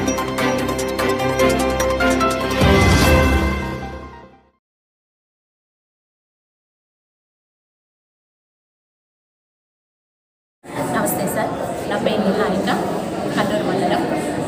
నమస్తే సార్ నా పేరు నిహారిక కల్లూరు మండలం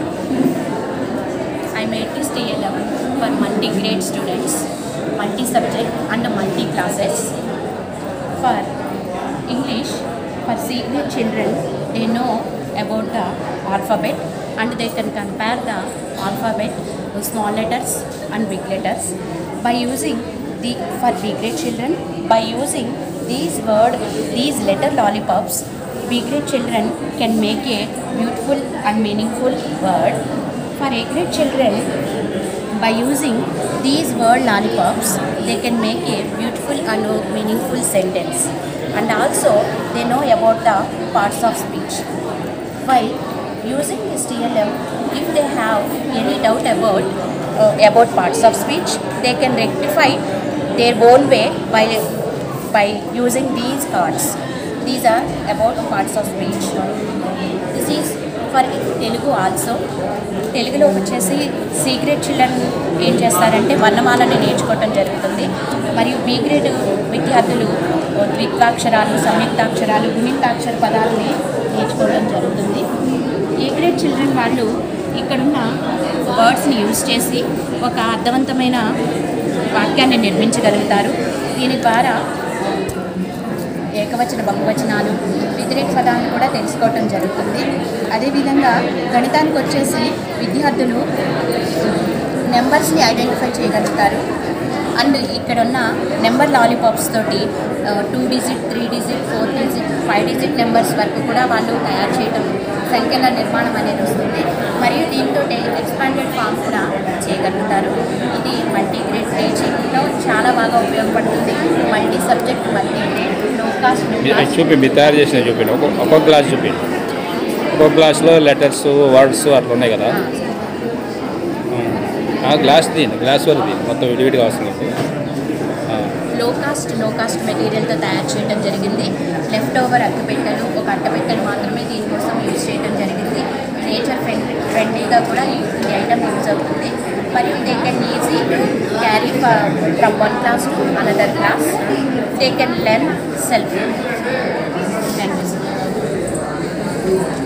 I made this TLM for multi grade students multi subject and multi classes for English for senior children they know about the alphabet and they can compare the alphabet small letters and big letters by using the for big grade children by using these word these letter lollipops big grade children can make a beautiful and meaningful word for a grade children by using these word lollipops they can make a beautiful and meaningful sentence and also they know about the parts of speech while using this TLM, if they have any doubt about uh, about parts of speech, they can rectify their own way by by using these cards. These are about parts of speech. This is for Telugu also తెలుగులో వచ్చేసి secret children ఏం చేస్తారంటే వర్ణమాలని నేర్చుకోవటం జరుగుతుంది మరియు be grade విద్యార్థులు ద్విత్వాక్షరాలు సంయుక్తాక్షరాలు గుణింతాక్షర పదాలని నేర్చుకోవడం జరుగుతుంది ఏ గ్రేడ్ చిల్డ్రన్ వాళ్ళు ఇక్కడున్న వర్డ్స్ని యూజ్ చేసి ఒక అర్థవంతమైన వాక్యాన్ని నిర్మించగలుగుతారు దీని ద్వారా ఏకవచన బహువచనాలు వ్యతిరేక పదాలను కూడా తెలుసుకోవటం జరుగుతుంది అదేవిధంగా గణితానికి వచ్చేసి విద్యార్థులు నెంబర్స్ని ఐడెంటిఫై చేయగలుగుతారు అండ్ ఇక్కడ ఉన్న నెంబర్ లాలీపాప్స్ తోటి two digit three digit four digit five digit numbers వరకు కూడా వాళ్ళు తయారు చేయటం సంఖ్యల నిర్మాణం అనేది వస్తుంది మరియు దీంతో ఎక్స్పాండెడ్ ఫామ్ కూడా చేయగలుగుతారు ఇది మల్టీ గ్రేడ్ టీచింగ్లో చాలా బాగా ఉపయోగపడుతుంది multi subject multi grade low cost low మీ- కాస్ట్ చూపి మీరు తయారు చేసిన చూపిండి ఒక్కొక్క ఒక్కొక్క క్లాస్ చూపిండి ఒక్కొక్క క్లాస్లో లెటర్స్ వర్డ్స్ అట్లా ఉన్నాయి కదా ఆ గ్లాస్ దీని గ్లాస్ వరకు దీని మొత్తం విడివిడిగా వస్తుంది ఆ, లో కాస్ట్ నో కాస్ట్ మెటీరియల్తో తయారు చేయడం జరిగింది లెఫ్ట్ ఓవర్ అట్టపెట్టెలు ఒక అట్టపెట్టెలు మాత్రమే దీనికోసం యూజ్ చేయడం జరిగింది నేచర్ ఫ్రెండ్లీ ఫ్రెండ్లీగా కూడా ఈ ఈ ఐటమ్ యూజ్ అవుతుంది మరియు they can easy carry from one class to another class they can learn self